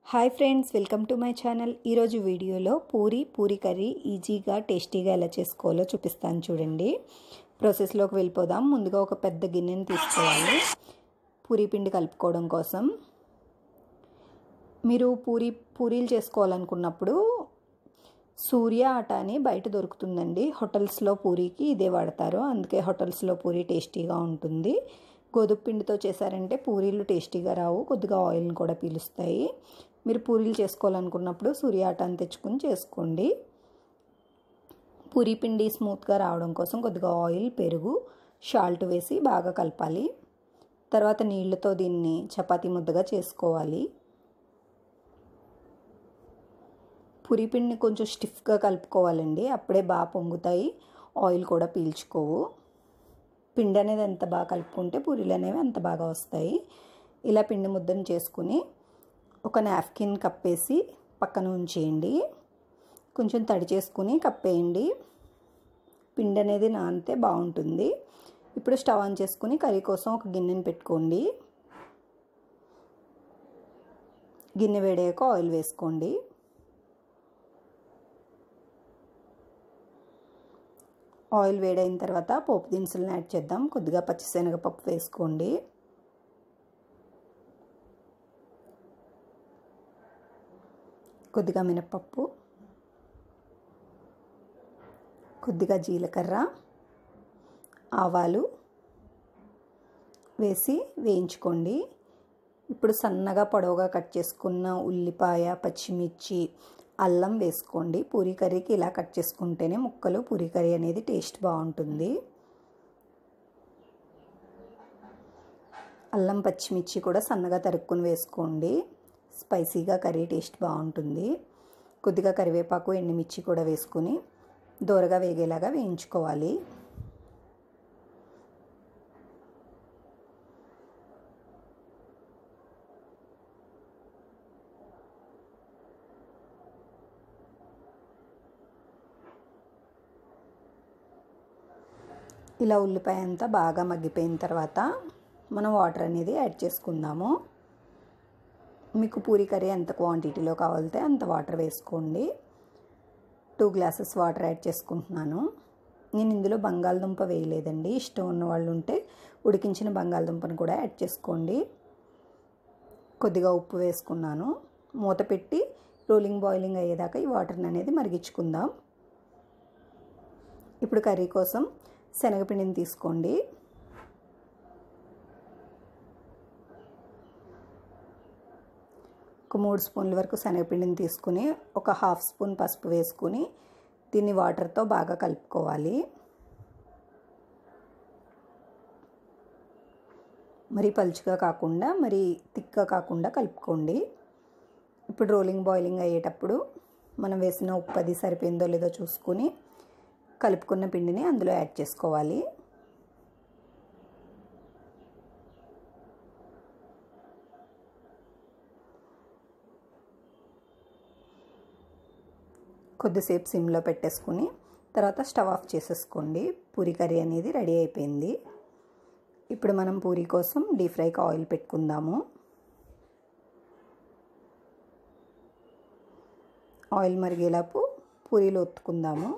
hi friends welcome to my channel ఈరోజు వీడియోలో puri puri curry ఈజీగా టేస్టీగా ఎలా చేసుకోవాలో చూపిస్తాను చూడండి ప్రాసెస్లోకి వెళ్ళిపోదాం ముందుగా ఒక పెద్ద గిన్నెని తీసుకోవాలి పూరి పిండి కలుపుకోవడం కోసం మీరు పూరి పూరీలు చేసుకోవాలనుకున్నప్పుడు సూర్య ఆట అని బయట దొరుకుతుందండి హోటల్స్లో పూరీకి ఇదే వాడతారు అందుకే హోటల్స్లో పూరి టేస్టీగా ఉంటుంది గోధుమ పిండితో చేశారంటే పూరీలు టేస్టీగా రావు కొద్దిగా ఆయిల్ని కూడా పీలుస్తాయి మీరు పూరీలు చేసుకోవాలనుకున్నప్పుడు సూర్య ఆటాన్ని తెచ్చుకుని చేసుకోండి పూరీ పిండి స్మూత్గా రావడం కోసం కొద్దిగా ఆయిల్ పెరుగు షాల్ట్ వేసి బాగా కలపాలి తర్వాత నీళ్ళతో దీన్ని చపాతీ ముద్దగా చేసుకోవాలి పూరీ పిండిని కొంచెం స్టిఫ్గా కలుపుకోవాలండి అప్పుడే బాగా పొంగుతాయి ఆయిల్ కూడా పీల్చుకోవు పిండి అనేది ఎంత బాగా కలుపుకుంటే పూరీలు అనేవి అంత బాగా వస్తాయి ఇలా పిండి ముద్దను చేసుకుని ఒక నాప్కిన్ కప్పేసి పక్కన ఉంచేయండి కొంచెం తడి చేసుకుని కప్పేయండి పిండి అనేది నానితే బాగుంటుంది ఇప్పుడు స్టవ్ ఆన్ చేసుకుని కర్రీ కోసం ఒక గిన్నెని పెట్టుకోండి గిన్నె వేడాక ఆయిల్ వేసుకోండి ఆయిల్ వేడైన తర్వాత పోపు దినుసులను యాడ్ చేద్దాం కొద్దిగా పచ్చిశనగపప్పు వేసుకోండి కొద్దిగా మినపప్పు కొద్దిగా జీలకర్ర ఆవాలు వేసి వేయించుకోండి ఇప్పుడు సన్నగా పొడవుగా కట్ చేసుకున్న ఉల్లిపాయ పచ్చిమిర్చి అల్లం వేసుకోండి పూరీ కర్రీకి ఇలా కట్ చేసుకుంటేనే ముక్కలు పూరీ కర్రీ అనేది టేస్ట్ బాగుంటుంది అల్లం పచ్చిమిర్చి కూడా సన్నగా తరుక్కుని వేసుకోండి స్పైసీగా కర్రీ టేస్ట్ బాగుంటుంది కొద్దిగా కరివేపాకు ఎండుమిర్చి కూడా వేసుకుని దూరగా వేగేలాగా వేయించుకోవాలి ఇలా ఉల్లిపాయ అంతా బాగా మగ్గిపోయిన తర్వాత మనం వాటర్ అనేది యాడ్ చేసుకుందాము మీకు పూరి కర్రీ ఎంత క్వాంటిటీలో కావాలితే అంత వాటర్ వేసుకోండి టూ గ్లాసెస్ వాటర్ యాడ్ చేసుకుంటున్నాను నేను ఇందులో బంగాళదుంప వేయలేదండి ఇష్టం ఉన్న వాళ్ళు ఉంటే ఉడికించిన బంగాళదుంపను కూడా యాడ్ చేసుకోండి కొద్దిగా ఉప్పు వేసుకున్నాను మూత పెట్టి రోలింగ్ బాయిలింగ్ అయ్యేదాకా ఈ వాటర్ని అనేది మరిగించుకుందాం ఇప్పుడు కర్రీ కోసం శనగపిండిని తీసుకోండి ఒక మూడు స్పూన్ల వరకు శనగపిండిని తీసుకుని ఒక హాఫ్ స్పూన్ పసుపు వేసుకుని దీన్ని వాటర్తో బాగా కలుపుకోవాలి మరి పలుచుగా కాకుండా మరి థిక్గా కాకుండా కలుపుకోండి ఇప్పుడు రోలింగ్ బాయిలింగ్ అయ్యేటప్పుడు మనం వేసిన ఉప్పు అది సరిపోయిందో లేదో చూసుకుని కలుపుకున్న పిండిని అందులో యాడ్ చేసుకోవాలి కొద్దిసేపు సిమ్లో పెట్టేసుకుని తర్వాత స్టవ్ ఆఫ్ చేసేసుకోండి పూరి కర్రీ అనేది రెడీ అయిపోయింది ఇప్పుడు మనం పూరి కోసం డీప్ ఫ్రైకి ఆయిల్ పెట్టుకుందాము ఆయిల్ మరిగేలాపు పూరీలు ఒత్తుకుందాము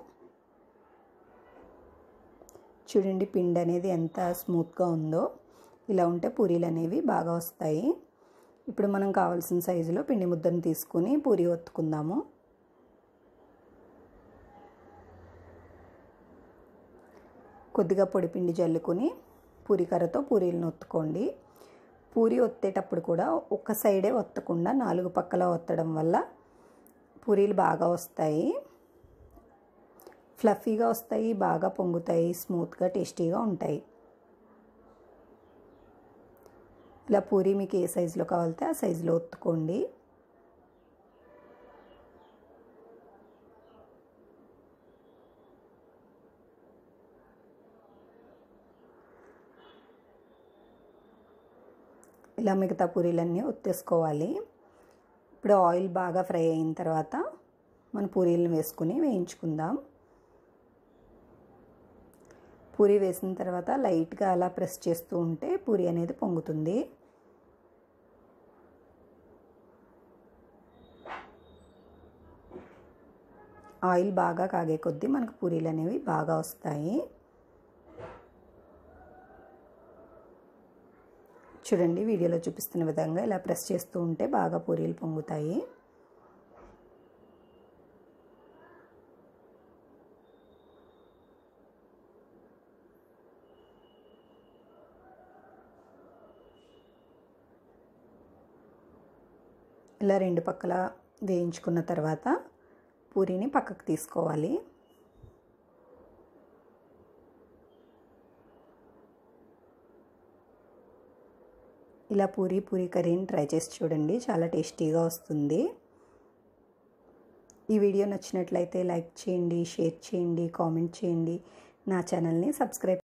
చూడండి పిండి అనేది ఎంత స్మూత్గా ఉందో ఇలా ఉంటే పూరీలు అనేవి బాగా వస్తాయి ఇప్పుడు మనం కావాల్సిన సైజులో పిండి ముద్దను తీసుకుని పూరి ఒత్తుకుందాము కొద్దిగా పొడిపిండి జల్లుకొని పూరికర్రతో పూరీలను ఒత్తుకోండి పూరి ఒత్తేటప్పుడు కూడా ఒక సైడే ఒత్తకుండా నాలుగు పక్కల ఒత్తడం వల్ల పూరీలు బాగా వస్తాయి ఫ్లఫీగా వస్తాయి బాగా పొంగుతాయి స్మూత్గా టేస్టీగా ఉంటాయి ఇలా పూరి మీకు ఏ సైజులో కావాలితే ఆ సైజులో ఒత్తుకోండి ఇలా మిగతా పూరీలన్నీ ఒత్తేసుకోవాలి ఇప్పుడు ఆయిల్ బాగా ఫ్రై అయిన తర్వాత మన పూరీలను వేసుకుని వేయించుకుందాం పూరి వేసిన తర్వాత లైట్గా అలా ప్రెస్ చేస్తూ ఉంటే పూరి అనేది పొంగుతుంది ఆయిల్ బాగా కాగే కొద్దీ మనకు పూరీలు అనేవి బాగా వస్తాయి చూడండి వీడియోలో చూపిస్తున్న విధంగా ఇలా ప్రెస్ చేస్తూ ఉంటే బాగా పూరీలు పొంగుతాయి ఇలా రెండు పక్కల వేయించుకున్న తర్వాత పూరీని పక్కకు తీసుకోవాలి ఇలా పూరి పూరి కర్రీని ట్రై చేసి చూడండి చాలా టేస్టీగా వస్తుంది ఈ వీడియో నచ్చినట్లయితే లైక్ చేయండి షేర్ చేయండి కామెంట్ చేయండి నా ఛానల్ని సబ్స్క్రైబ్